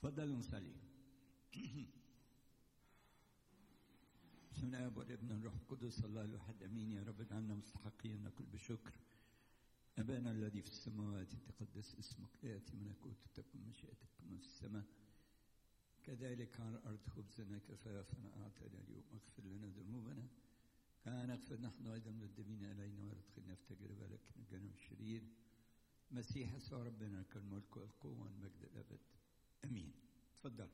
تفضلوا نصلي بسم الله والابن الروح القدس الله الواحد امين يا رب اجعلنا مستحقين نقول بشكر ابانا الذي في السماوات تقدس اسمك ياتي ملكوتك تكن مشيئتك كما في السماء كذلك على الارض خبزنا كفافنا اعطنا اليوم اغفر لنا ذنوبنا كما نغفر نحن ايضا للذين الينا ولا تدخلنا في تجربه لكن نجنا من الشرير مسيح يسوع ربنا لك الملك والقوه والمجد الابد امين تفضل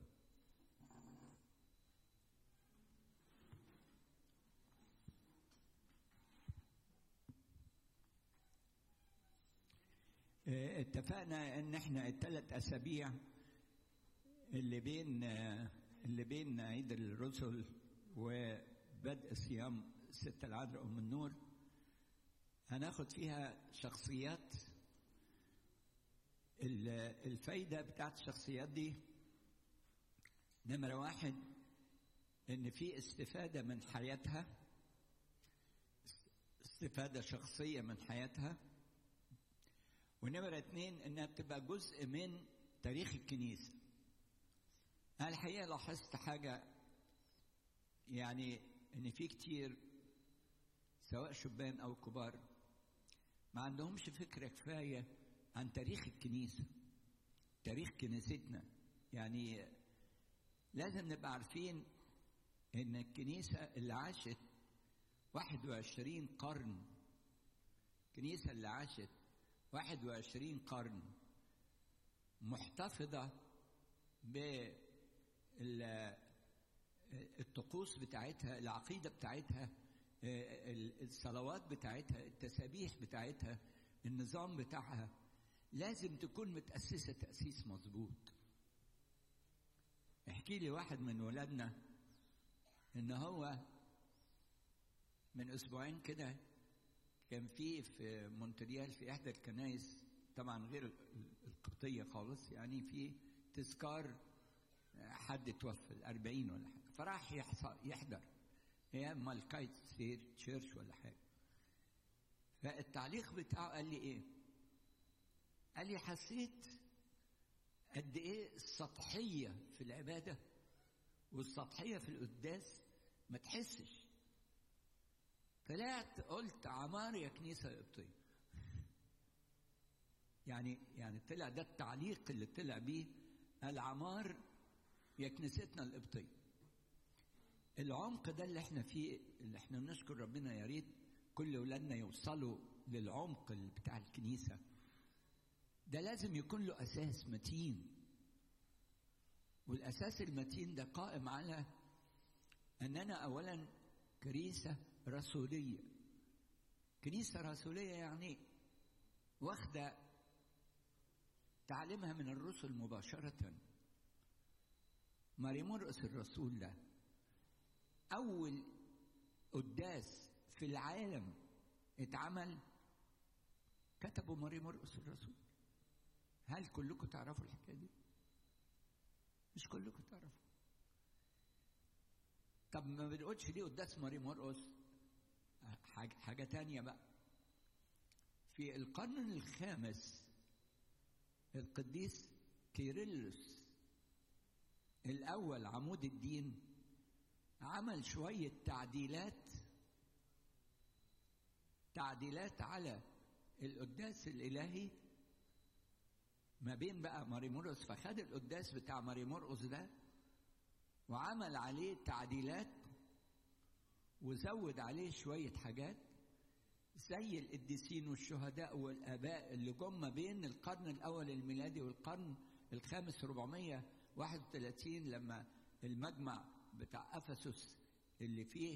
اتفقنا ان احنا الثلاث اسابيع اللي بين اللي بين عيد الرسل وبدء صيام ستة العذراء ام النور هناخد فيها شخصيات الفايده بتاعت الشخصيات دي نمره واحد ان في استفاده من حياتها استفاده شخصيه من حياتها ونمرة اتنين انها بتبقى جزء من تاريخ الكنيسة أنا الحقيقة لاحظت حاجة يعني ان في كتير سواء شبان او كبار ما عندهمش فكرة كفاية عن تاريخ الكنيسة تاريخ كنيستنا يعني لازم نبقى عارفين ان الكنيسة اللي عاشت 21 قرن الكنيسة اللي عاشت 21 قرن محتفظة بالطقوس بتاعتها العقيدة بتاعتها الصلوات بتاعتها التسابيح بتاعتها النظام بتاعها لازم تكون متأسسة تأسيس مظبوط احكي لي واحد من ولادنا ان هو من اسبوعين كده كان في في مونتريال في احدى الكنائس طبعا غير القبطيه خالص يعني في تذكار حد توفى الأربعين ولا حاجه فراح يحضر هي مالكايت تشيرش ولا حاجه فالتعليق بتاعه قال لي ايه؟ قال لي حسيت قد ايه السطحيه في العباده والسطحيه في القداس ما تحسش طلعت قلت عمار يا كنيسه قبطيه يعني يعني طلع ده التعليق اللي طلع بيه العمار يا كنيستنا القبطيه العمق ده اللي احنا فيه اللي احنا بنشكر ربنا يا ريت كل ولادنا يوصلوا للعمق بتاع الكنيسه ده لازم يكون له اساس متين والاساس المتين ده قائم على اننا اولا كنيسه رسولية كنيسة رسولية يعني واخدة تعليمها من الرسل مباشرة ماري مرقس الرسول ده أول قداس في العالم اتعمل كتبوا ماري مرقس الرسول هل كلكم تعرفوا الحكاية دي؟ مش كلكم تعرفوا طب ما بنقولش ليه قداس ماري مرقس حاجة, حاجة تانية بقى في القرن الخامس القديس كيرلس الأول عمود الدين عمل شوية تعديلات تعديلات على القداس الإلهي ما بين بقى ماري مرقس فخد القداس بتاع ماري مرقس ده وعمل عليه تعديلات وزود عليه شوية حاجات زي القديسين والشهداء والآباء اللي جم ما بين القرن الأول الميلادي والقرن الخامس 431 لما المجمع بتاع أفسس اللي فيه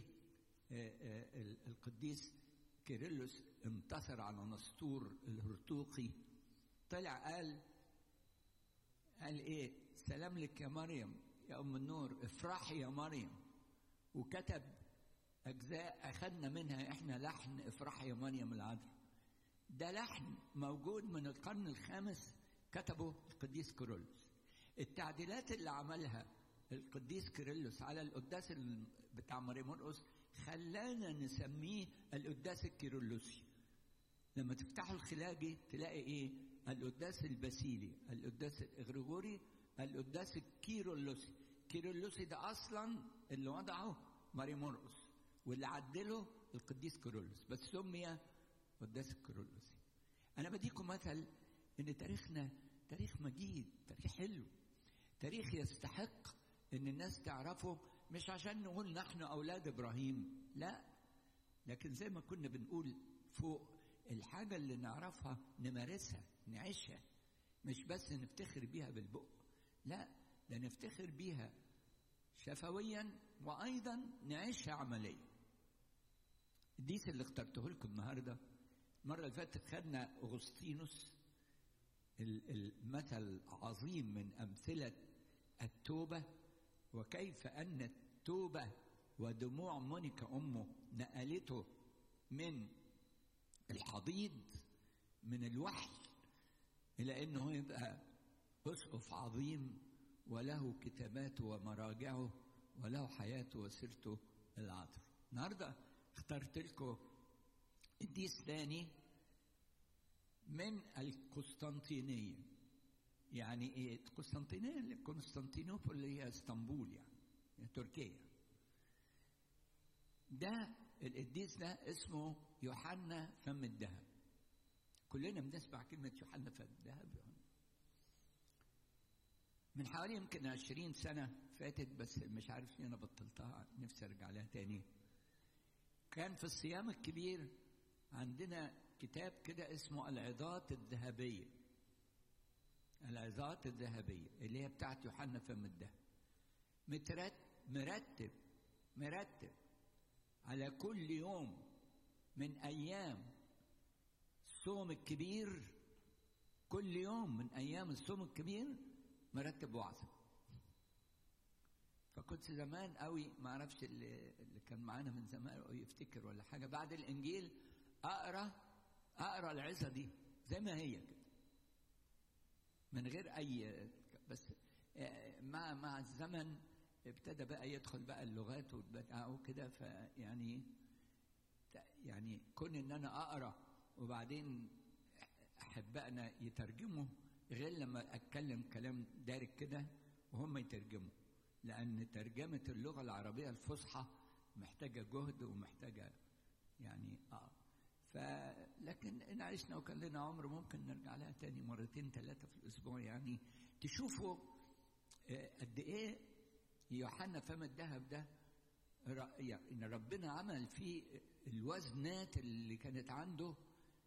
القديس كيرلس انتصر على نسطور الهرطوقي طلع قال قال ايه سلام لك يا مريم يا ام النور افرحي يا مريم وكتب أجزاء أخذنا منها إحنا لحن افرحي يا مريم العذراء ده لحن موجود من القرن الخامس كتبه القديس كيرلس التعديلات اللي عملها القديس كيرلس على القداس بتاع مريم مرقس خلانا نسميه القداس الكيرلسي لما تفتحوا الخلاجي تلاقي ايه القداس الباسيلي القداس الغريغوري القداس الكيرلسي كيرلسي ده اصلا اللي وضعه ماري مرقس واللي عدله القديس كيرلس بس سمي قداس الكيرلسي انا بديكم مثل ان تاريخنا تاريخ مجيد تاريخ حلو تاريخ يستحق ان الناس تعرفه مش عشان نقول نحن اولاد ابراهيم لا لكن زي ما كنا بنقول فوق الحاجة اللي نعرفها نمارسها نعيشها مش بس نفتخر بيها بالبق لا ده نفتخر بيها شفويا وايضا نعيشها عمليا الديس اللي اخترته لكم النهارده المره اللي فاتت خدنا اغسطينوس المثل عظيم من امثله التوبه وكيف ان التوبه ودموع مونيكا امه نقلته من الحضيض من الوحل الى انه يبقى اسقف عظيم وله كتاباته ومراجعه وله حياته وسيرته العطر النهارده اخترت لكم قديس ثاني من القسطنطينيه يعني ايه القسطنطينيه اللي قسطنطينوبل اللي هي اسطنبول يعني, يعني تركيا ده القديس ده اسمه يوحنا فم الذهب كلنا بنسمع كلمة يوحنا فم الذهب من حوالي يمكن عشرين سنة فاتت بس مش عارف ليه أنا بطلتها نفسي أرجع لها تاني كان في الصيام الكبير عندنا كتاب كده اسمه العظات الذهبية العظات الذهبية اللي هي بتاعت يوحنا فم الذهب مرتب مرتب على كل يوم من ايام الصوم الكبير كل يوم من ايام الصوم الكبير مرتب وعظه فكنت زمان قوي ما اعرفش اللي, اللي كان معانا من زمان او يفتكر ولا حاجه بعد الانجيل اقرا اقرا العظه دي زي ما هي كده من غير اي بس مع مع الزمن ابتدى بقى يدخل بقى اللغات وكده فيعني يعني كون ان انا اقرا وبعدين احبائنا يترجموا غير لما اتكلم كلام دارج كده وهم يترجموا لان ترجمه اللغه العربيه الفصحى محتاجه جهد ومحتاجه يعني اه فلكن ان عشنا وكان لنا عمر ممكن نرجع لها تاني مرتين ثلاثه في الاسبوع يعني تشوفوا قد ايه يوحنا فم الذهب ده يعني ربنا عمل فيه الوزنات اللي كانت عنده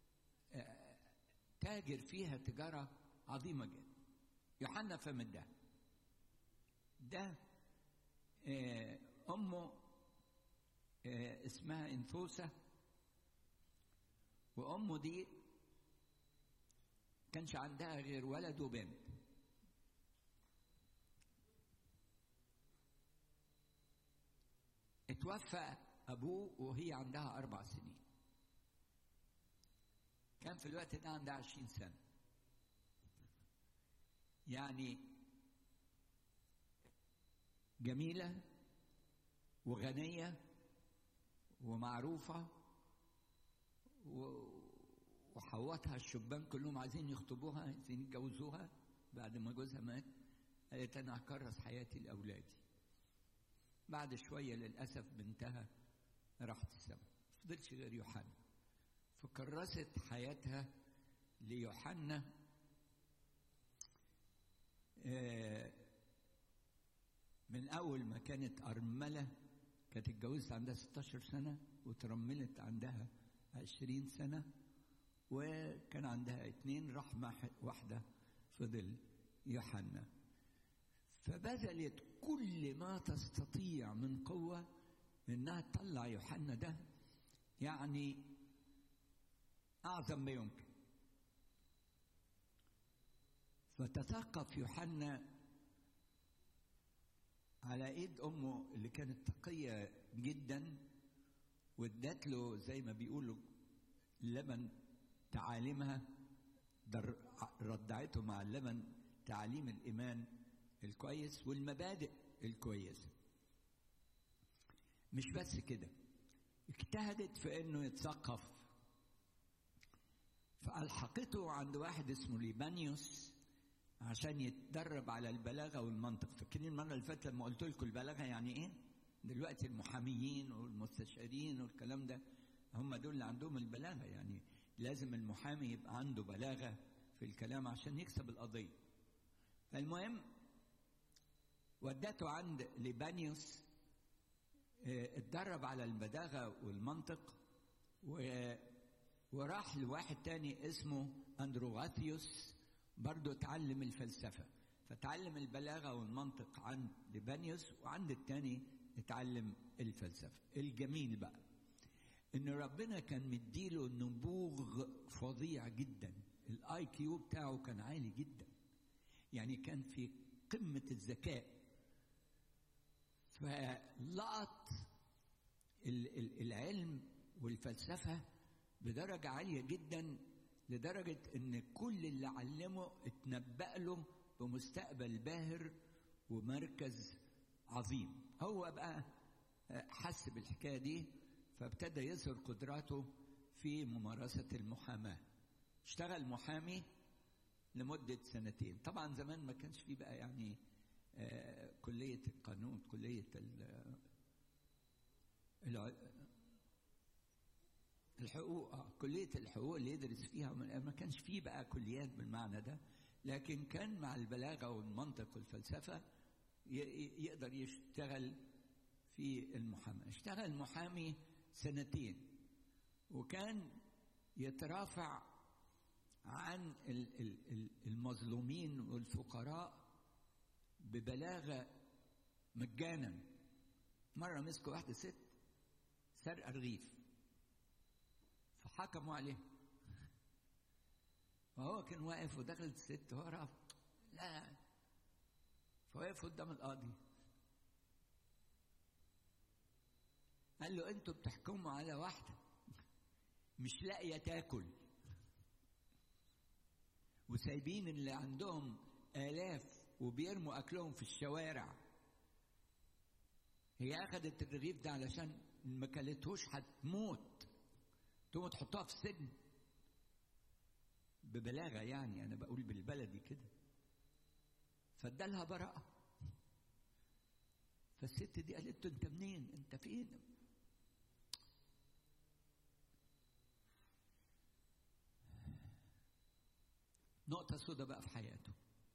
تاجر فيها تجارة عظيمة جدا يوحنا فم الذهب ده أمه اسمها انثوسة وأمه دي كانش عندها غير ولد وبنت اتوفى أبوه وهي عندها أربع سنين كان في الوقت ده عندها عشرين سنة يعني جميلة وغنية ومعروفة وحوطها الشبان كلهم عايزين يخطبوها عايزين يتجوزوها بعد ما جوزها مات قالت أنا هكرس حياتي لأولادي بعد شوية للأسف بنتها راحت السماء فضلش غير يوحنا فكرست حياتها ليوحنا من أول ما كانت أرملة كانت اتجوزت عندها 16 سنة وترملت عندها 20 سنة وكان عندها اتنين راح مع واحدة فضل يوحنا فبذلت كل ما تستطيع من قوة انها تطلع يوحنا ده يعني اعظم ما يمكن فتثقف يوحنا على ايد امه اللي كانت تقيه جدا وادت له زي ما بيقولوا لبن تعاليمها ردعته مع اللبن تعاليم الايمان الكويس والمبادئ الكويسه مش بس كده اجتهدت في انه يتثقف فألحقته عند واحد اسمه ليبانيوس عشان يتدرب على البلاغه والمنطق فاكرين المره اللي فاتت لما قلت لكم البلاغه يعني ايه دلوقتي المحاميين والمستشارين والكلام ده هم دول اللي عندهم البلاغه يعني لازم المحامي يبقى عنده بلاغه في الكلام عشان يكسب القضيه فالمهم ودته عند ليبانيوس اتدرب على البلاغه والمنطق و وراح لواحد تاني اسمه اندروغاثيوس برضه اتعلم الفلسفه فتعلم البلاغه والمنطق عند ليبانيوس وعند التاني اتعلم الفلسفه الجميل بقى ان ربنا كان مديله نبوغ فظيع جدا الاي كيو بتاعه كان عالي جدا يعني كان في قمه الذكاء فلقط العلم والفلسفه بدرجه عاليه جدا لدرجه ان كل اللي علمه اتنبأ له بمستقبل باهر ومركز عظيم هو بقى حس بالحكايه دي فابتدى يظهر قدراته في ممارسه المحاماه اشتغل محامي لمده سنتين طبعا زمان ما كانش فيه بقى يعني آه كليه القانون كليه الحقوق آه كليه الحقوق اللي يدرس فيها ما كانش فيه بقى كليات بالمعنى ده لكن كان مع البلاغه والمنطق والفلسفه يقدر يشتغل في المحاماه اشتغل محامي سنتين وكان يترافع عن المظلومين والفقراء ببلاغه مجانا مره مسكوا واحده ست سرقه رغيف فحكموا عليه فهو كان واقف ودخلت الست هو رفض لا فوقف قدام القاضي قال له انتوا بتحكموا على واحده مش لاقيه تاكل وسايبين اللي عندهم الاف وبيرموا اكلهم في الشوارع هي اخذت الرغيف ده علشان ما كلتهوش هتموت تقوم تحطها في السجن ببلاغه يعني انا بقول بالبلدي كده فادالها براءه فالست دي قالت له انت منين انت فين نقطة سودة بقى في حياته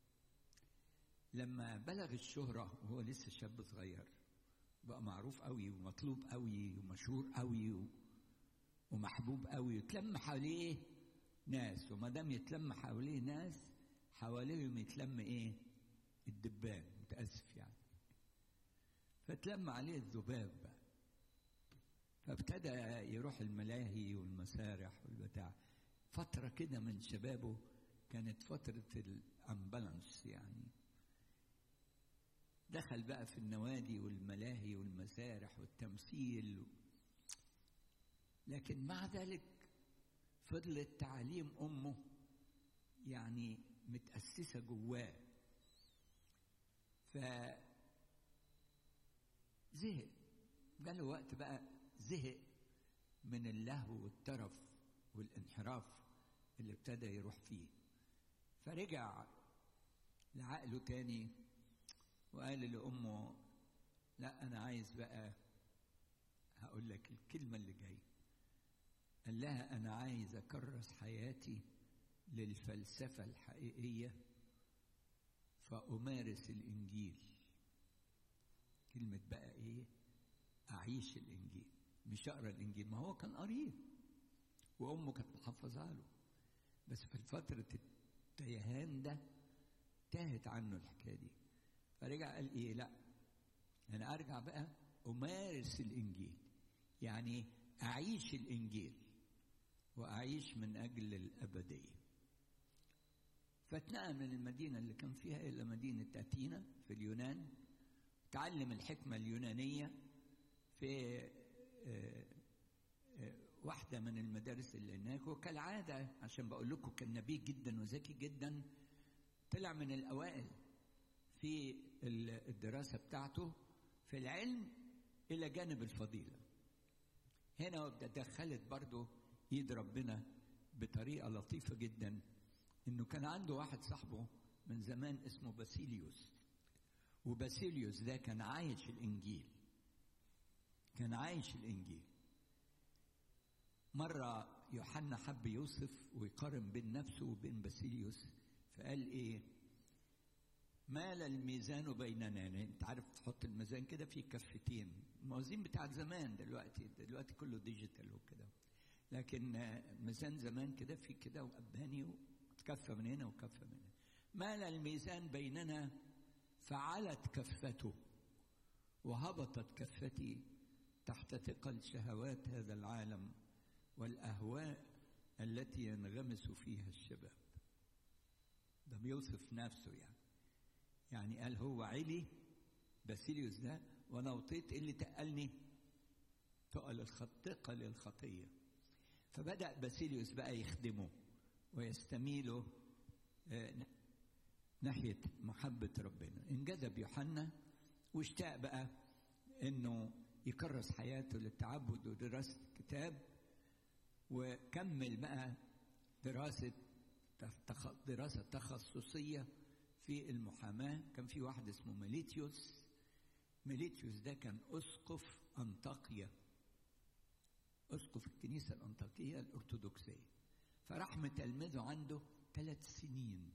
لما بلغ الشهرة وهو لسه شاب صغير بقى معروف قوي ومطلوب قوي ومشهور قوي ومحبوب قوي وتلم حواليه ناس وما دام يتلم حواليه ناس حواليهم يتلم ايه؟ الدبان متأسف يعني فتلم عليه الذباب بقى فابتدى يروح الملاهي والمسارح والبتاع فترة كده من شبابه كانت فترة الأمبلانس يعني دخل بقى في النوادي والملاهي والمسارح والتمثيل لكن مع ذلك فضلت تعاليم أمه يعني متأسسة جواه ف زهق جاله وقت بقى زهق من اللهو والترف والانحراف اللي ابتدى يروح فيه فرجع لعقله تاني وقال لأمه لا أنا عايز بقى هقول لك الكلمة اللي جاية قال لها أنا عايز أكرس حياتي للفلسفة الحقيقية فأمارس الإنجيل كلمة بقى إيه أعيش الإنجيل مش أقرأ الإنجيل ما هو كان قريه وأمه كانت محفظة له بس في فترة التيهان ده تاهت عنه الحكاية دي فرجع قال إيه لا أنا أرجع بقى أمارس الإنجيل يعني أعيش الإنجيل وأعيش من أجل الأبدية فاتنقل من المدينة اللي كان فيها إلى مدينة أثينا في اليونان تعلم الحكمة اليونانية في واحدة من المدارس اللي هناك وكالعادة عشان بقول لكم كان نبيه جدا وذكي جدا طلع من الأوائل في الدراسة بتاعته في العلم إلى جانب الفضيلة هنا دخلت برضه ايد ربنا بطريقه لطيفه جدا انه كان عنده واحد صاحبه من زمان اسمه باسيليوس وباسيليوس ده كان عايش الانجيل كان عايش الانجيل مرة يوحنا حب يوصف ويقارن بين نفسه وبين باسيليوس فقال ايه مال الميزان بيننا يعني انت عارف تحط الميزان كده في كفتين الموازين بتاعت زمان دلوقتي دلوقتي كله ديجيتال وكده لكن ميزان زمان كده في كده واباني وكفه من هنا وكفه من هنا مال الميزان بيننا فعلت كفته وهبطت كفتي تحت ثقل شهوات هذا العالم والاهواء التي ينغمس فيها الشباب ده بيوصف نفسه يعني يعني قال هو علي باسيليوس ده وانا وطيت اللي تقلني تقل الخط تقل الخطيه فبدا باسيليوس بقى يخدمه ويستميله ناحيه محبه ربنا انجذب يوحنا واشتاق بقى انه يكرس حياته للتعبد ودراسه الكتاب وكمل بقى دراسه دراسه تخصصيه في المحاماة كان في واحد اسمه ميليتيوس ميليتيوس ده كان أسقف أنطاكيا أسقف الكنيسة الأنطاكية الأرثوذكسية فراح متلمذه عنده ثلاث سنين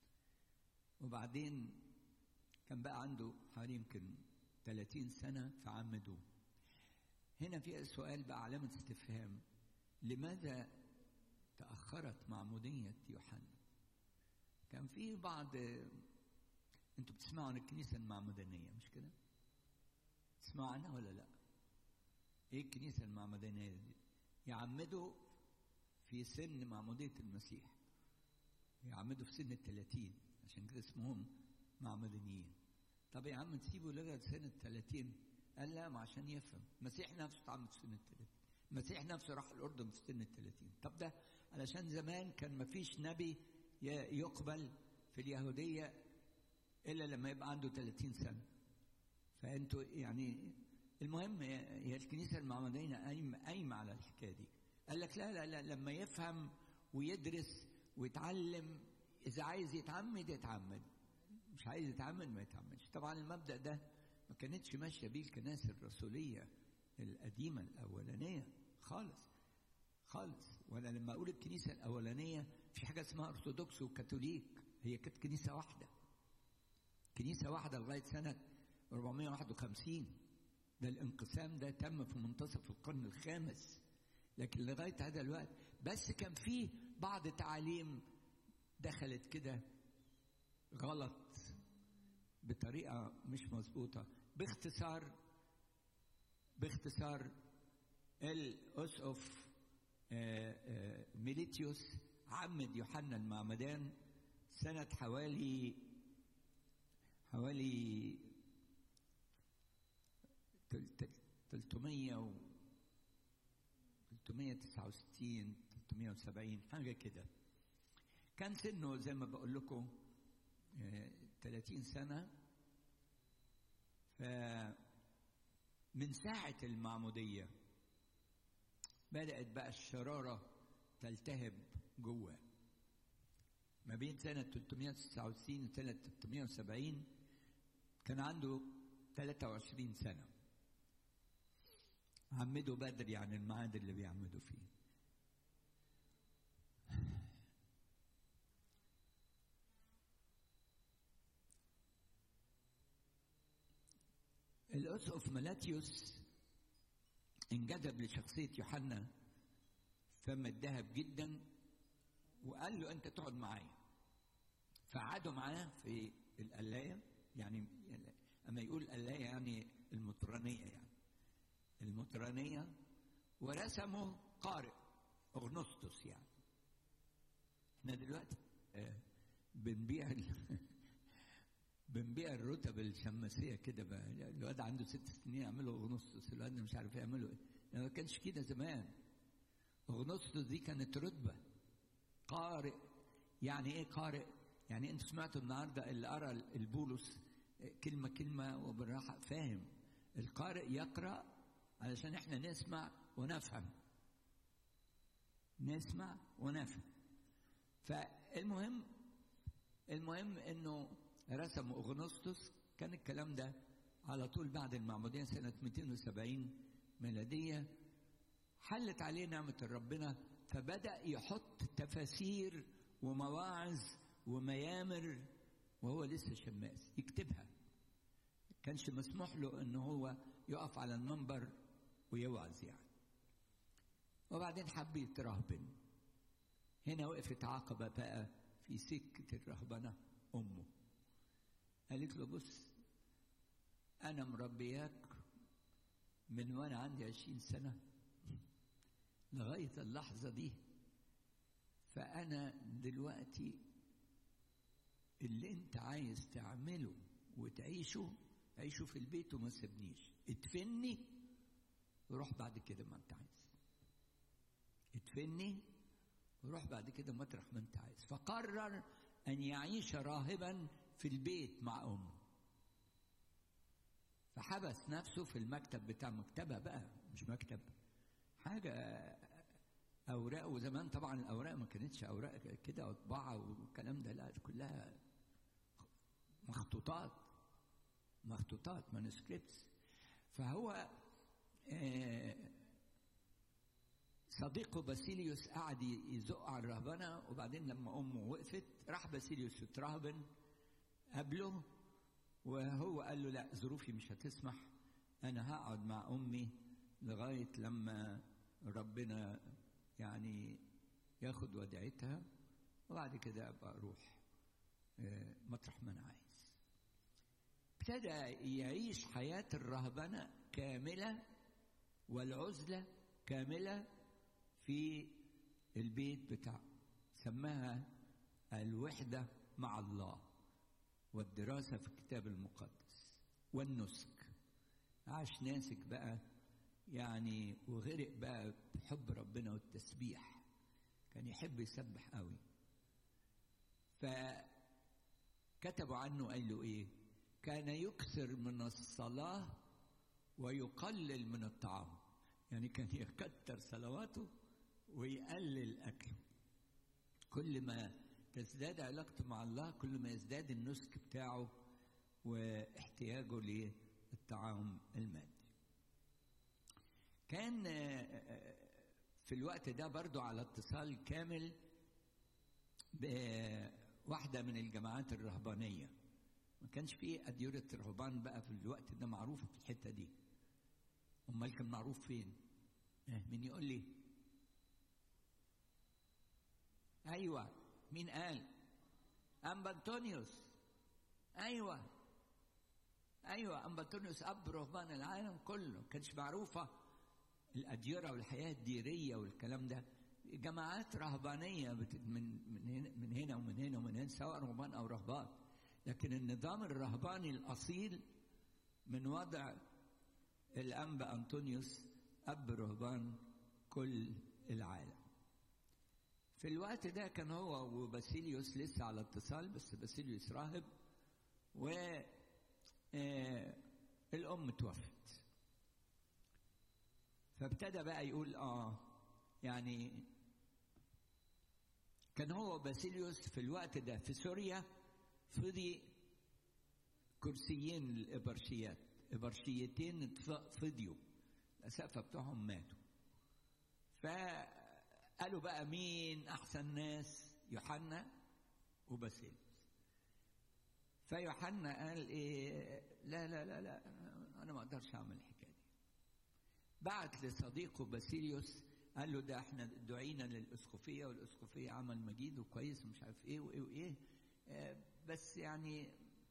وبعدين كان بقى عنده حوالي يمكن 30 سنة فعمدوه هنا في سؤال بقى علامة استفهام لماذا تأخرت معمودية يوحنا كان في بعض انتوا بتسمعوا عن الكنيسة المعمدانية مش كده؟ تسمعوا عنها ولا لا؟ ايه الكنيسة المعمدانية دي؟ يعمدوا في سن معمودية المسيح يعمدوا في سن الثلاثين عشان كده اسمهم معمدانيين طب يا عم تسيبه لغاية سن الثلاثين قال لا ما عشان يفهم المسيح نفسه اتعمد في سن الثلاثين المسيح نفسه راح الأردن في سن الثلاثين طب ده علشان زمان كان ما فيش نبي يقبل في اليهودية إلا لما يبقى عنده 30 سنة فأنتوا يعني المهم هي الكنيسة المعمدانية قايمة على الحكاية دي قال لك لا لا لا لما يفهم ويدرس ويتعلم إذا عايز يتعمد يتعمد مش عايز يتعمد ما يتعمدش طبعا المبدأ ده ما كانتش ماشية بيه الكنائس الرسولية القديمة الأولانية خالص خالص وأنا لما أقول الكنيسة الأولانية في حاجة اسمها أرثوذكس وكاثوليك هي كانت كنيسة واحدة كنيسة واحدة لغاية سنة 451 ده الانقسام ده تم في منتصف القرن الخامس لكن لغاية هذا الوقت بس كان فيه بعض تعاليم دخلت كده غلط بطريقة مش مظبوطة باختصار باختصار الأسقف ميليتيوس عمد يوحنا المعمدان سنة حوالي حوالي 300 و 369 370 حاجة كده كان سنه زي ما بقول لكم 30 سنة ف من ساعة المعمودية بدأت بقى الشرارة تلتهب جوه ما بين سنة 369 و سنة 370 كان عنده 23 سنة عمدوا بدري عن الميعاد اللي بيعمدوا فيه الأسقف ملاتيوس انجذب لشخصية يوحنا فم الذهب جدا وقال له أنت تقعد معايا فقعدوا معاه في القلاية يعني أما يقول القلاية يعني المطرانية يعني المطرانية ورسموا قارئ أغنسطس يعني احنا دلوقتي آه بنبيع بنبيع الرتب الشماسيه كده بقى الواد عنده ست سنين يعملوا اغنسطس الواد مش عارف يعملوا ايه ما كانش كده زمان اغنسطس دي كانت رتبه قارئ يعني ايه قارئ يعني انتوا سمعتوا النهارده اللي قرا البولس كلمه كلمه وبالراحه فاهم القارئ يقرا علشان احنا نسمع ونفهم نسمع ونفهم فالمهم المهم انه رسموا اغنسطس كان الكلام ده على طول بعد المعمودية سنة 270 ميلادية حلت عليه نعمة ربنا فبدأ يحط تفاسير ومواعظ وميامر وهو لسه شماس يكتبها كانش مسموح له ان هو يقف على المنبر ويوعظ يعني وبعدين حب يترهبن هنا وقفت عقبة بقى في سكة الرهبنة أمه قالت له بص أنا مربياك من وأنا عندي عشرين سنة لغاية اللحظة دي فأنا دلوقتي اللي أنت عايز تعمله وتعيشه عيشه في البيت وما تسيبنيش ادفني وروح بعد كده ما أنت عايز ادفني وروح بعد كده مطرح ما أنت عايز فقرر أن يعيش راهبا في البيت مع أمه فحبس نفسه في المكتب بتاع مكتبة بقى مش مكتب حاجة أوراق وزمان طبعا الأوراق ما كانتش أوراق كده وطباعة والكلام ده لا كلها مخطوطات مخطوطات مانuscripts فهو صديقه باسيليوس قعد يزق على الرهبنة وبعدين لما أمه وقفت راح باسيليوس يترهبن قبله وهو قال له لا ظروفي مش هتسمح أنا هقعد مع أمي لغاية لما ربنا يعني ياخد وديعتها وبعد كده أبقى أروح مطرح ما أنا عايز ابتدى يعيش حياة الرهبنة كاملة والعزلة كاملة في البيت بتاعه سماها الوحدة مع الله والدراسة في الكتاب المقدس والنسك عاش ناسك بقى يعني وغرق بقى بحب ربنا والتسبيح كان يحب يسبح قوي فكتبوا عنه قال له ايه كان يكثر من الصلاة ويقلل من الطعام يعني كان يكتر صلواته ويقلل أكله كل ما تزداد علاقته مع الله كل ما يزداد النسك بتاعه واحتياجه للطعام المادي كان في الوقت ده برضو على اتصال كامل بواحدة من الجماعات الرهبانية ما كانش فيه أديرة رهبان بقى في الوقت ده معروفة في الحتة دي أمال كان معروف فين مين يقول لي أيوة مين قال أم أنطونيوس أيوة أيوة أم أنطونيوس أب رهبان العالم كله كانش معروفة الأديرة والحياة الديرية والكلام ده جماعات رهبانية من من هنا من هنا ومن هنا ومن هنا سواء رهبان أو رهبان لكن النظام الرهباني الأصيل من وضع الأنبا أنطونيوس أب رهبان كل العالم في الوقت ده كان هو وباسيليوس لسه على اتصال بس باسيليوس راهب و الأم توفت فابتدى بقى يقول اه يعني كان هو باسيليوس في الوقت ده في سوريا فضي كرسيين الإبرشيات إبرشيتين فضيوا الأسقفة بتوعهم ماتوا فقالوا بقى مين أحسن ناس يوحنا وباسيليوس فيوحنا قال إيه لا لا لا لا أنا ما أقدرش أعمل الحكاية دي بعت لصديقه باسيليوس قال له ده احنا دعينا للاسقفيه والاسقفيه عمل مجيد وكويس ومش عارف ايه وايه وايه آه بس يعني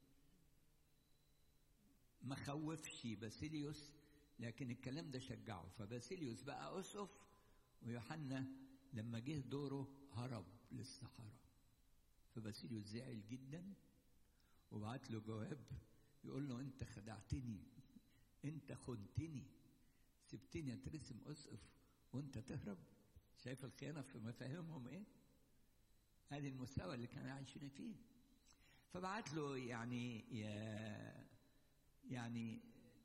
ما خوفش باسيليوس لكن الكلام ده شجعه فباسيليوس بقى اسقف ويوحنا لما جه دوره هرب للصحراء فباسيليوس زعل جدا وبعت له جواب يقول له انت خدعتني انت خنتني سبتني اترسم اسقف وانت تهرب شايف الخيانه في مفاهيمهم ايه هذه المستوى اللي كانوا عايشين فيه فبعت له يعني يا يعني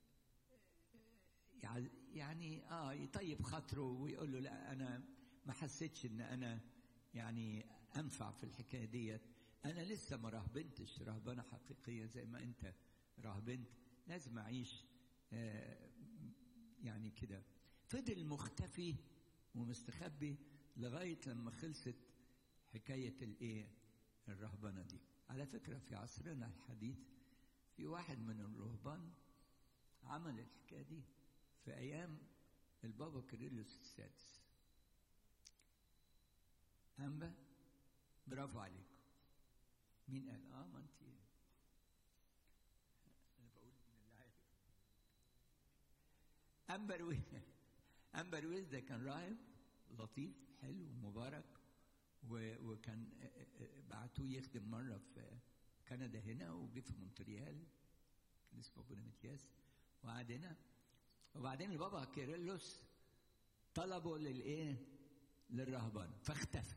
يعني اه يطيب خاطره ويقول له لا انا ما حسيتش ان انا يعني انفع في الحكايه ديت انا لسه ما راهبنتش رهبنه حقيقيه زي ما انت راهبنت لازم اعيش آه يعني كده فضل مختفي ومستخبي لغايه لما خلصت حكايه الايه الرهبنه دي على فكره في عصرنا الحديث في واحد من الرهبان عمل الحكايه دي في ايام البابا كيرلس السادس أنبا برافو عليكم مين قال اه ما انت انا بقول من اللي عارف أنبرويز أنبرويز ده كان راهب لطيف حلو ومبارك وكان بعتوه يخدم مرة في كندا هنا وجه في مونتريال كان اسمه ابونا متياس وقعد هنا وبعدين البابا كيرلس طلبوا للايه؟ للرهبان فاختفى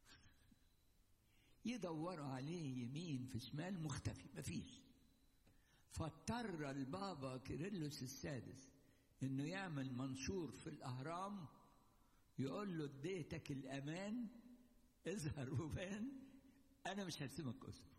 يدوروا عليه يمين في شمال مختفي مفيش فاضطر البابا كيرلس السادس انه يعمل منشور في الاهرام يقول له اديتك الامان اظهر وبان انا مش هرسمك اسره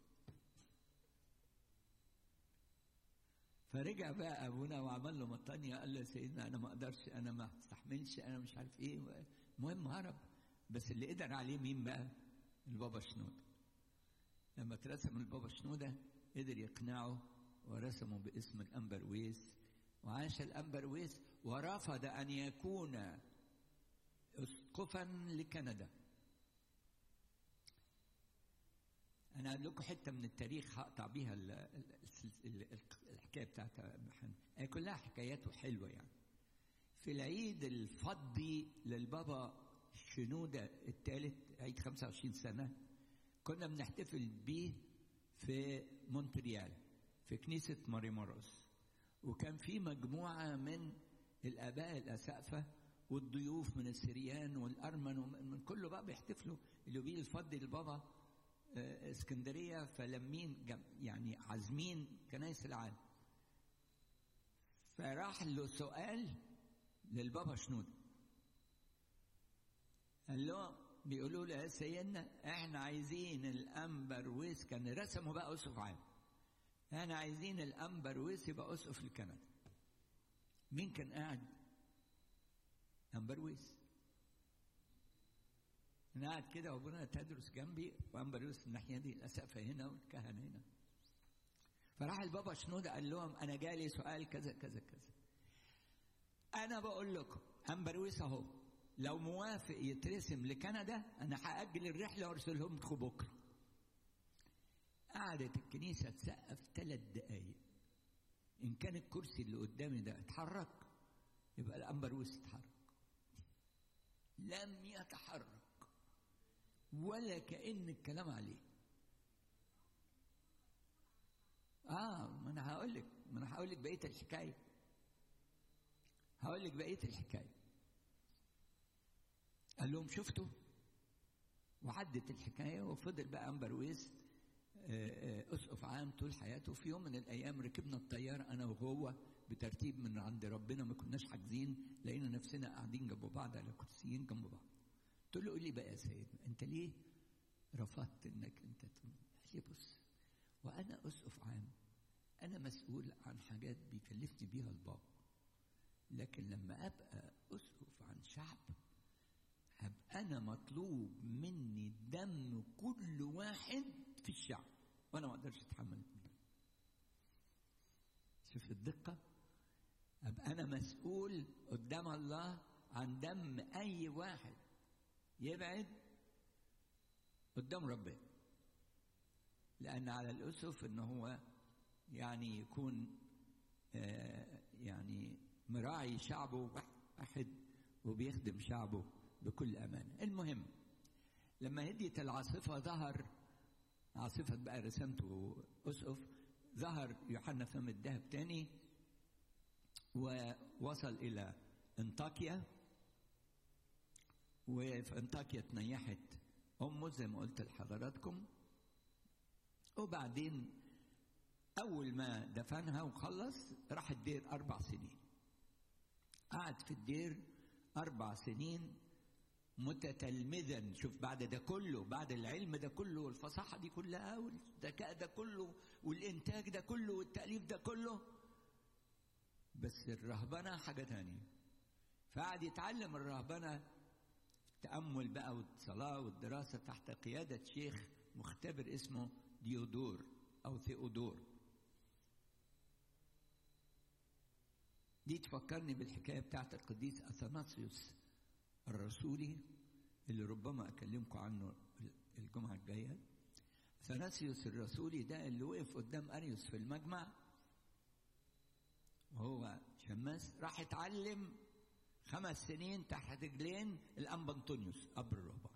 فرجع بقى ابونا وعمل له مطانيه قال له يا سيدنا انا ما اقدرش انا ما استحملش انا مش عارف ايه المهم هرب بس اللي قدر عليه مين بقى؟ البابا شنودة لما اترسم البابا شنودة قدر يقنعه ورسمه باسم الأنبرويس وعاش الأنبرويس ورفض أن يكون أسقفا لكندا أنا أقول لكم حتة من التاريخ هقطع بيها الحكاية بتاعتها كلها حكاياته حلوة يعني في العيد الفضي للبابا شنودة الثالث عيد 25 سنة كنا بنحتفل بيه في مونتريال في كنيسة ماريموروس وكان في مجموعة من الآباء الأسقفة والضيوف من السريان والأرمن ومن كله بقى بيحتفلوا اليوبيل الفضي للبابا اسكندرية فلمين يعني عازمين كنايس العالم فراح له سؤال للبابا شنودة قال له بيقولوا له يا سيدنا احنا عايزين الانبر ويس كان رسموا بقى اسقف عام احنا عايزين الانبر ويس يبقى اسقف لكندا مين كان قاعد انبر ويس انا قاعد كده وابونا تدرس جنبي وانبر ويس الناحيه دي الاسقفه هنا والكهنه هنا فراح البابا شنودة قال لهم انا جالي سؤال كذا كذا كذا انا بقول لكم امبرويس اهو لو موافق يترسم لكندا انا هاجل الرحله وارسلهم لكم بكره قعدت الكنيسه تسقف ثلاث دقايق ان كان الكرسي اللي قدامي ده اتحرك يبقى الامبرويس اتحرك لم يتحرك ولا كأن الكلام عليه اه ما انا هقول لك ما انا هقول لك بقيه الحكايه هقول لك بقيه الحكايه قال لهم شفتوا وعدت الحكايه وفضل بقى امبرويس اسقف عام طول حياته في يوم من الايام ركبنا الطياره انا وهو بترتيب من عند ربنا ما كناش حاجزين لقينا نفسنا قاعدين جنب بعض على كرسيين جنب بعض قلت له قول لي بقى يا سيدنا انت ليه رفضت انك انت تقول لي بص وانا اسقف عام انا مسؤول عن حاجات بيكلفني بيها البابا لكن لما ابقى اسقف عن شعب هبقى انا مطلوب مني دم كل واحد في الشعب وانا ما اقدرش اتحمل شوف الدقه ابقى انا مسؤول قدام الله عن دم اي واحد يبعد قدام ربنا لان على الاسف ان هو يعني يكون آه يعني مراعي شعبه واحد وبيخدم شعبه بكل امانه المهم لما هديت العاصفه ظهر عاصفه بقى رسمته اسقف ظهر يوحنا فم الذهب تاني ووصل الى انطاكيا وفي انطاكيا اتنيحت امه زي ما قلت لحضراتكم وبعدين اول ما دفنها وخلص راح الدير اربع سنين قعد في الدير اربع سنين متتلمذا شوف بعد ده كله بعد العلم ده كله والفصاحة دي كلها والذكاء ده كله والإنتاج ده كله والتأليف ده كله بس الرهبنة حاجة تانية فقعد يتعلم الرهبنة التأمل بقى والصلاة والدراسة تحت قيادة شيخ مختبر اسمه ديودور أو ثيودور دي تفكرني بالحكاية بتاعت القديس أثناسيوس الرسولي اللي ربما أكلمكم عنه الجمعة الجاية أثناسيوس الرسولي ده اللي وقف قدام أريوس في المجمع وهو شماس راح اتعلم خمس سنين تحت رجلين الأنبا أنطونيوس أب الرهبان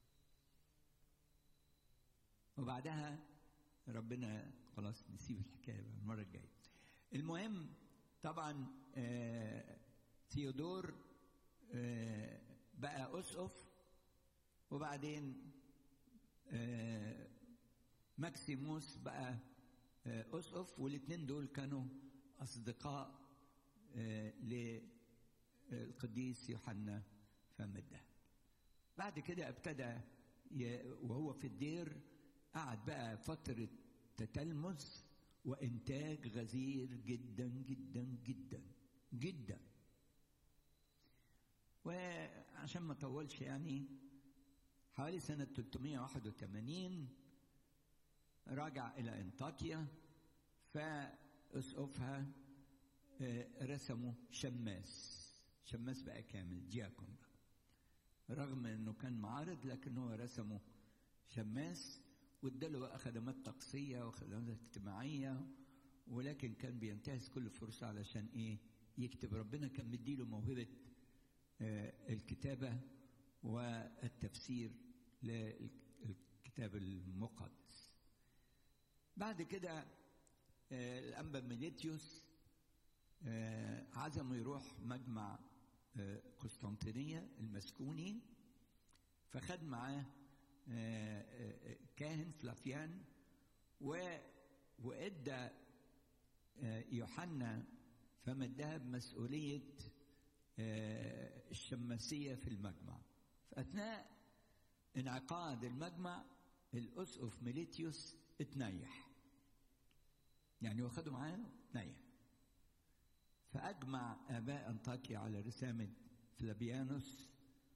وبعدها ربنا خلاص نسيب الحكاية بقى المرة الجاية المهم طبعا آه ثيودور آه بقى أسقف وبعدين آه ماكسيموس بقى أسقف والاثنين دول كانوا أصدقاء للقديس يوحنا فم الدهب بعد كده ابتدى وهو في الدير قعد بقى فترة تتلمذ وإنتاج غزير جدا جدا جدا جدا وعشان ما اطولش يعني حوالي سنة 381 رجع إلى أنطاكيا فأسقفها رسموا شماس شماس بقى كامل دياكون بقى رغم انه كان معارض لكن هو رسمه شماس واداله بقى خدمات طقسية وخدمات اجتماعية ولكن كان بينتهز كل فرصة علشان ايه يكتب ربنا كان مديله موهبة آه الكتابة والتفسير للكتاب المقدس بعد كده آه الأنبا ميليتيوس آه عزمه يروح مجمع قسطنطينية المسكوني فخد معاه كاهن فلافيان و وادى يوحنا فم الذهب مسؤولية الشماسية في المجمع فأثناء انعقاد المجمع الأسقف ميليتيوس اتنيح يعني واخده معاه تنيح فأجمع آباء أنطاكيا على رسامة فلابيانوس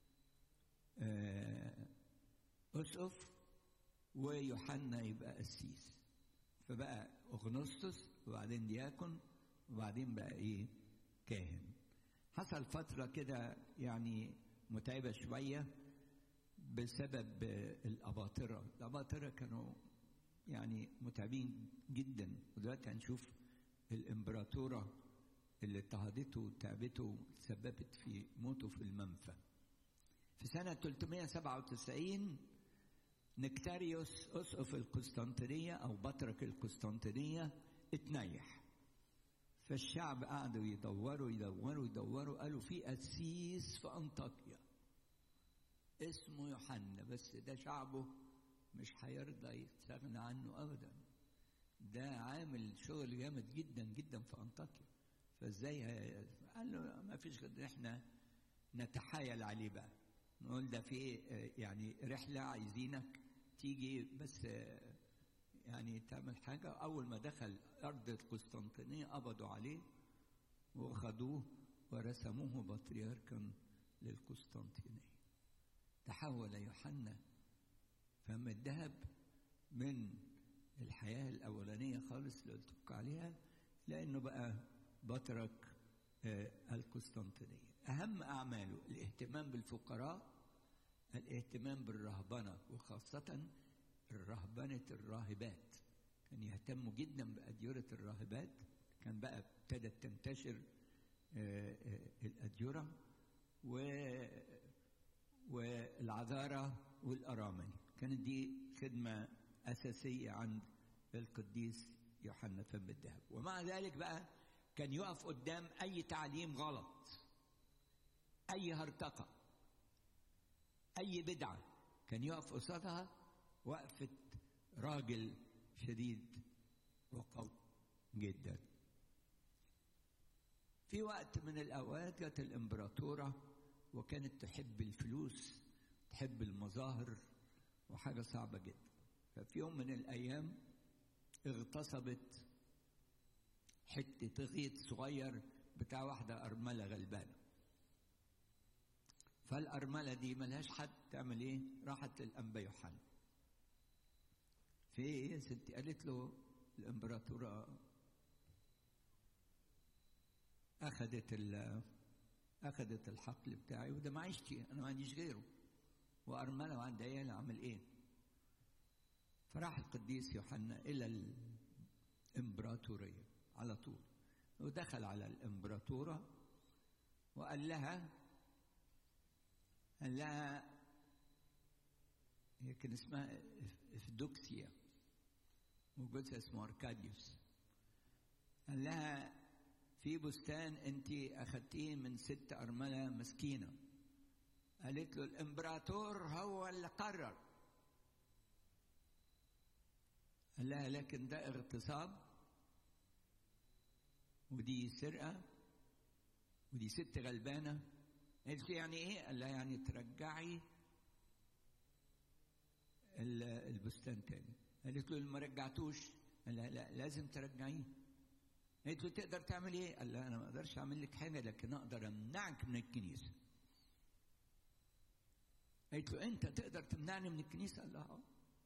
أسقف ويوحنا يبقى قسيس فبقى أغنسطس وبعدين دياكون وبعدين بقى إيه كاهن حصل فترة كده يعني متعبة شوية بسبب الأباطرة الأباطرة كانوا يعني متعبين جدا ودلوقتي هنشوف الإمبراطورة اللي اضطهدته وتعبته سببت في موته في المنفى في سنة 397 نكتاريوس أسقف القسطنطينية أو بطرك القسطنطينية اتنيح فالشعب قعدوا يدوروا يدوروا يدوروا قالوا في قسيس في أنطاكيا اسمه يوحنا بس ده شعبه مش هيرضى يستغنى عنه أبدا ده عامل شغل جامد جدا جدا في أنطاكيا فازاي قال له ما فيش غير احنا نتحايل عليه بقى نقول ده في يعني رحلة عايزينك تيجي بس يعني تعمل حاجة أول ما دخل أرض القسطنطينية قبضوا عليه وخدوه ورسموه بطريركا للقسطنطينية تحول يوحنا فم الذهب من الحياة الأولانية خالص اللي قلت عليها لأنه بقى بطرك القسطنطينية أهم أعماله الاهتمام بالفقراء الاهتمام بالرهبنة وخاصة رهبنة الراهبات كان يهتم جدا بأديرة الراهبات كان بقى ابتدت تنتشر الأديرة و والعذارة والأرامل كانت دي خدمة أساسية عند القديس يوحنا فم الذهب ومع ذلك بقى كان يقف قدام أي تعليم غلط أي هرطقة أي بدعة كان يقف قصادها وقفة راجل شديد وقوي جدا في وقت من الأوقات جت الإمبراطورة وكانت تحب الفلوس وبتحب المظاهر وحاجة صعبة جدا ففي يوم من الأيام اغتصبت حتة غيط صغير بتاع واحدة أرملة غلبانة فالأرملة دي ملهاش حد تعمل إيه؟ راحت للأنبا يوحنا في إيه يا ستي؟ قالت له الإمبراطورة أخذت ال أخذت الحقل بتاعي وده معيشتي أنا ما عنديش غيره وأرملة وعند عيال أعمل إيه؟ فراح القديس يوحنا إلى الإمبراطورية على طول ودخل على الإمبراطورة وقال لها قال لها هي كان اسمها افدوكسيا وجوزها اسمه اركاديوس قال لها في بستان انت اخدتيه من ست ارمله مسكينه قالت له الامبراطور هو اللي قرر قال لها لكن ده اغتصاب ودي سرقه ودي ست غلبانه قالت له يعني ايه؟ قال لها يعني ترجعي البستان تاني قالت له ما رجعتوش قال لها لا لازم ترجعيه قالت له تقدر تعمل ايه؟ قال لها انا ما اقدرش اعمل لك حاجه لكن اقدر امنعك من الكنيسه. قالت له انت تقدر تمنعني من الكنيسه؟ قال لها اه.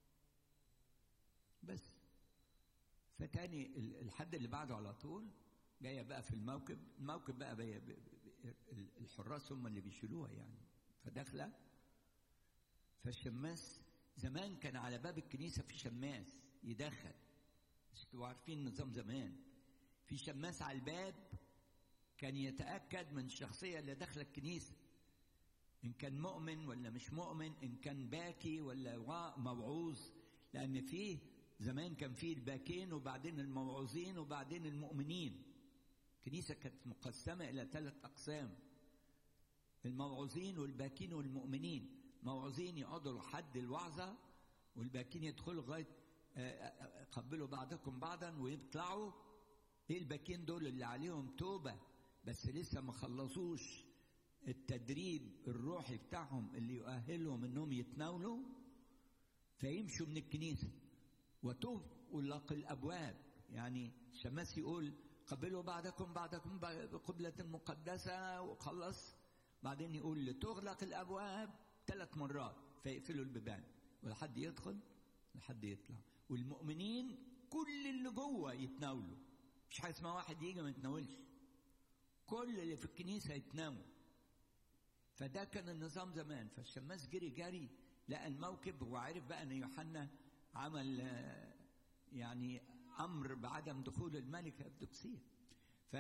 بس فتاني الحد اللي بعده على طول جايه بقى في الموكب، الموكب بقى, بقى الحراس هم اللي بيشيلوها يعني فداخله فالشماس زمان كان على باب الكنيسه في شماس يدخل مش انتوا عارفين النظام زمان في شماس على الباب كان يتاكد من الشخصيه اللي داخله الكنيسه ان كان مؤمن ولا مش مؤمن ان كان باكي ولا موعوظ لان فيه زمان كان فيه الباكين وبعدين الموعوظين وبعدين المؤمنين الكنيسه كانت مقسمه الى ثلاث اقسام الموعوظين والباكين والمؤمنين موعظين يقعدوا لحد الوعظة والباكين يدخلوا لغاية قبلوا بعضكم بعضا ويطلعوا ايه الباكين دول اللي عليهم توبة بس لسه ما خلصوش التدريب الروحي بتاعهم اللي يؤهلهم انهم يتناولوا فيمشوا من الكنيسة وتغلق الابواب يعني الشماس يقول قبلوا بعضكم بعضكم بقبلة مقدسة وخلص بعدين يقول لتغلق الابواب ثلاث مرات فيقفلوا البيبان ولا حد يدخل ولا حد يطلع والمؤمنين كل اللي جوه يتناولوا مش حاجه اسمها واحد يجي ما يتناولش كل اللي في الكنيسه يتناولوا فده كان النظام زمان فالشماس جري جري لقى الموكب وعرف بقى ان يوحنا عمل يعني امر بعدم دخول الملكه ابدوكسيه ف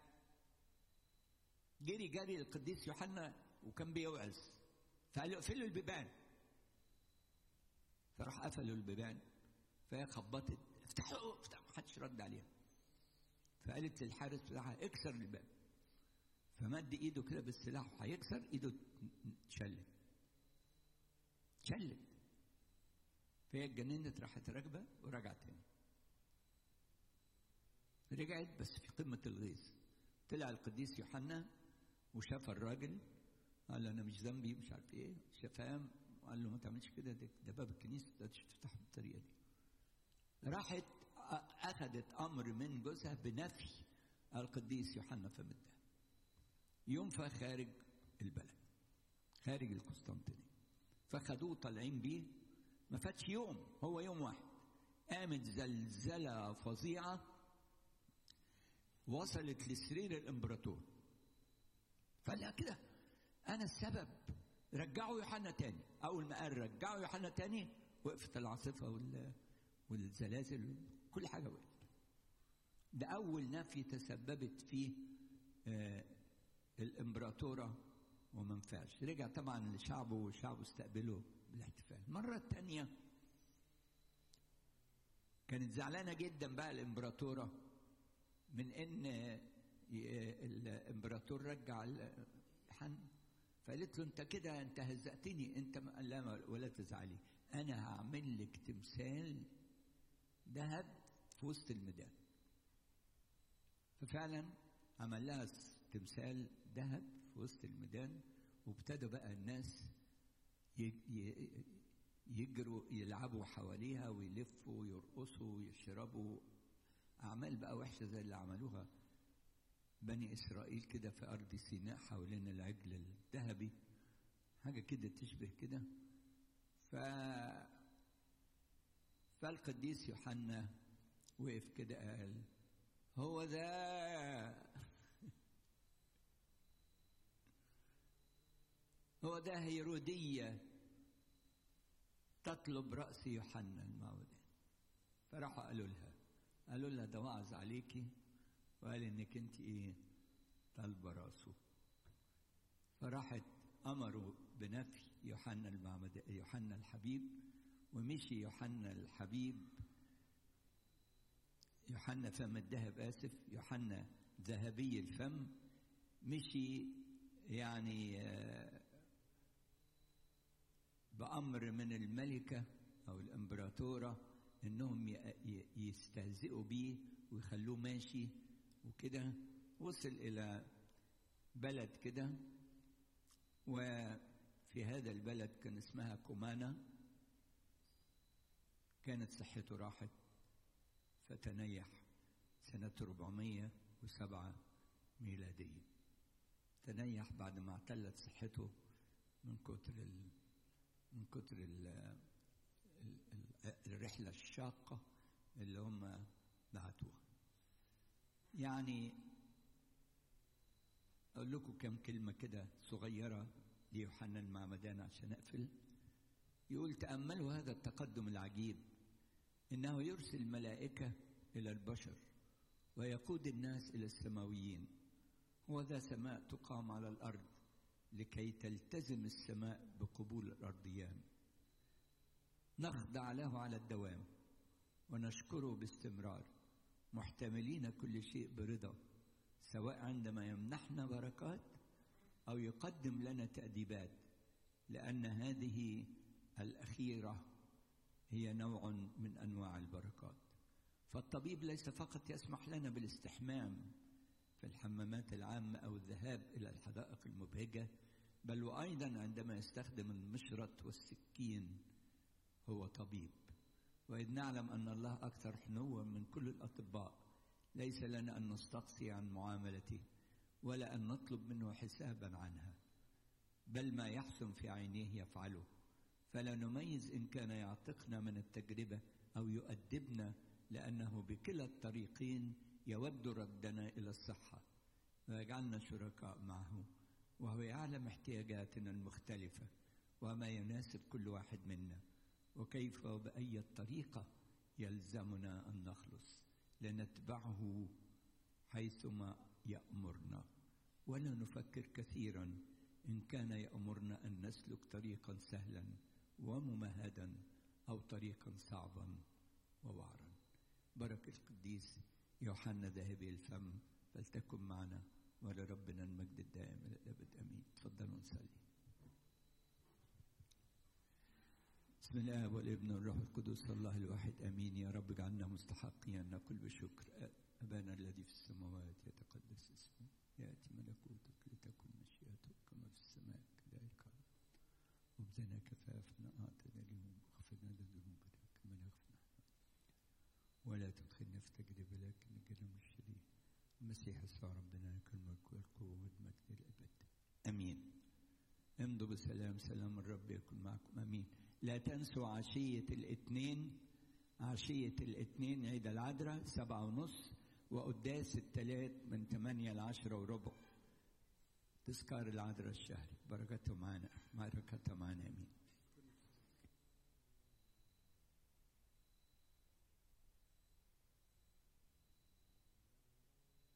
جري جري القديس يوحنا وكان بيوعظ فقالوا اقفلوا البيبان فراح قفلوا البيبان فهي خبطت افتحوا افتحوا محدش رد عليها فقالت للحارس بتاعها اكسر الباب فمد ايده كده بالسلاح وهيكسر ايده اتشلت اتشلت فهي اتجننت راحت راكبه ورجعت تاني رجعت بس في قمه الغيظ طلع القديس يوحنا وشاف الراجل قال له انا مش ذنبي مش عارف ايه شفام وقال له ما تعملش كده ده, ده باب الكنيسه ده تفتحه بالطريقه دي راحت اخذت امر من جوزها بنفي القديس يوحنا فمدها ينفى خارج البلد خارج القسطنطينيه فخدوه طالعين بيه ما فاتش يوم هو يوم واحد قامت زلزله فظيعه وصلت لسرير الامبراطور فقال كده انا السبب رجعوا يوحنا تاني اول ما قال رجعوا يوحنا تاني وقفت العاصفه وال والزلازل كل حاجه وقفت ده اول نفي تسببت فيه آه الامبراطوره وما نفعش رجع طبعا لشعبه وشعبه استقبله بالاحتفال المره الثانيه كانت زعلانه جدا بقى الامبراطوره من ان الامبراطور رجع يوحنا فقالت له انت كده انت هزقتني انت قال لا ولا تزعلي انا هعمل لك تمثال ذهب في وسط الميدان ففعلا عمل لها تمثال ذهب في وسط الميدان وابتدى بقى الناس يجروا يلعبوا حواليها ويلفوا ويرقصوا ويشربوا أعمال بقى وحشة زي اللي عملوها بني إسرائيل كده في أرض سيناء حوالين العجل الذهبي حاجة كده تشبه كده ف فالقديس يوحنا وقف كده قال هو ده هو ده هيرودية تطلب رأس يوحنا المعمدان فراحوا قالوا لها قالوا لها ده وعظ عليكي وقال انك انت ايه طالبه راسه فراحت امروا بنفي يوحنا المعمد يوحنا الحبيب ومشي يوحنا الحبيب يوحنا فم الذهب اسف يوحنا ذهبي الفم مشي يعني بامر من الملكه او الامبراطوره انهم يستهزئوا بيه ويخلوه ماشي وكده وصل الى بلد كده وفي هذا البلد كان اسمها كومانا كانت صحته راحت فتنيح سنة 407 ميلادية تنيح بعد ما اعتلت صحته من كتر ال... من كتر ال... ال... الرحلة الشاقة اللي هم بعتوها يعني أقول لكم كم كلمة كده صغيرة ليوحنا المعمدان عشان أقفل يقول تأملوا هذا التقدم العجيب إنه يرسل ملائكة إلى البشر ويقود الناس إلى السماويين هو ذا سماء تقام على الأرض لكي تلتزم السماء بقبول الأرضيان نخضع له على الدوام ونشكره باستمرار محتملين كل شيء برضا سواء عندما يمنحنا بركات او يقدم لنا تاديبات لان هذه الاخيره هي نوع من انواع البركات فالطبيب ليس فقط يسمح لنا بالاستحمام في الحمامات العامه او الذهاب الى الحدائق المبهجه بل وايضا عندما يستخدم المشرط والسكين هو طبيب وإذ نعلم أن الله أكثر حنوا من كل الأطباء ليس لنا أن نستقصي عن معاملته ولا أن نطلب منه حسابا عنها بل ما يحسن في عينيه يفعله فلا نميز إن كان يعتقنا من التجربة أو يؤدبنا لأنه بكلا الطريقين يود ردنا إلى الصحة ويجعلنا شركاء معه وهو يعلم احتياجاتنا المختلفة وما يناسب كل واحد منا وكيف وبأي طريقة يلزمنا أن نخلص لنتبعه حيثما يأمرنا ولا نفكر كثيرا إن كان يأمرنا أن نسلك طريقا سهلا وممهدا أو طريقا صعبا ووعرا بركة القديس يوحنا ذهبي الفم فلتكن معنا ولربنا المجد الدائم إلى الأبد أمين تفضلوا نصلي بسم الله والابن والروح القدس الله الواحد امين يا رب اجعلنا مستحقين ان نقول بشكر ابانا الذي في السماوات يتقدس اسمه ياتي ملكوتك لتكن مشيئتك كما في السماء كذلك خبزنا كفافنا اعطنا اليوم واغفر لنا ذنوبنا كما نغفر نحن ولا تدخلنا في تجربه لكن نجنا من الشرير المسيح يسوع ربنا لك الملك والقوه والمجد الابد امين امضوا بسلام سلام الرب يكن معكم امين لا تنسوا عشية الاثنين عشية الاثنين عيد العذراء سبعة ونص وقداس الثلاث من ثمانية لعشرة وربع تذكار العذراء الشهري بركته معنا بركته معنا امين